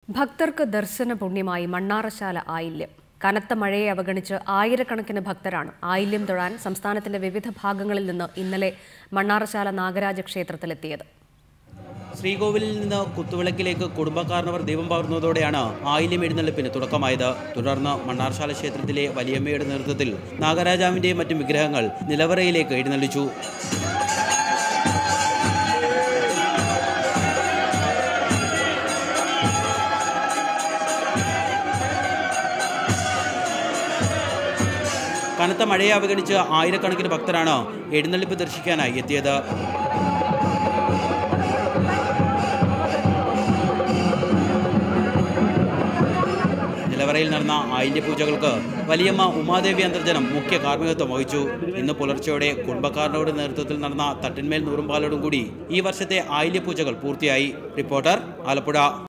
ഭക്തർക്ക് ദർശന പുണ്യമായി മണ്ണാറശാല ആയില്യം കനത്ത മഴയെ അവഗണിച്ച് ആയിരക്കണക്കിന് ഭക്തരാണ് ആയില്യം തൊഴാൻ സംസ്ഥാനത്തിന്റെ വിവിധ ഭാഗങ്ങളിൽ നിന്ന് ഇന്നലെ മണ്ണാറശാല നാഗരാജ ക്ഷേത്രത്തിലെത്തിയത് ശ്രീകോവിലിൽ നിന്ന് കുത്തുവിളക്കിലേക്ക് കുടുംബക്കാരനവർ ദീപം പകർന്നതോടെയാണ് ആയില്യം എഴുന്നള്ളിപ്പിന് തുടക്കമായത് തുടർന്ന് മണ്ണാർശാല ക്ഷേത്രത്തിലെ വലിയമ്മയുടെ നേതൃത്വത്തിൽ നാഗരാജാവിന്റെയും മറ്റും വിഗ്രഹങ്ങൾ നിലവറയിലേക്ക് എഴുന്നള്ളിച്ചു കനത്ത മഴയെ അവഗണിച്ച് ആയിരക്കണക്കിന് ഭക്തരാണ് എഴുന്നള്ളിപ്പ് ദർശിക്കാനായി എത്തിയത് നിലവറയിൽ നടന്ന ആയില്യ പൂജകൾക്ക് വലിയമ്മ ഉമാദേവി അന്തർജനം മുഖ്യ കാർമ്മികത്വം വഹിച്ചു ഇന്ന് പുലർച്ചെയോടെ കുടുംബക്കാരനോട് നേതൃത്വത്തിൽ നടന്ന തട്ടിന്മേൽ നൂറുംപാലോടും കൂടി ഈ വർഷത്തെ ആയില്യ പൂജകൾ പൂർത്തിയായി റിപ്പോർട്ടർ ആലപ്പുഴ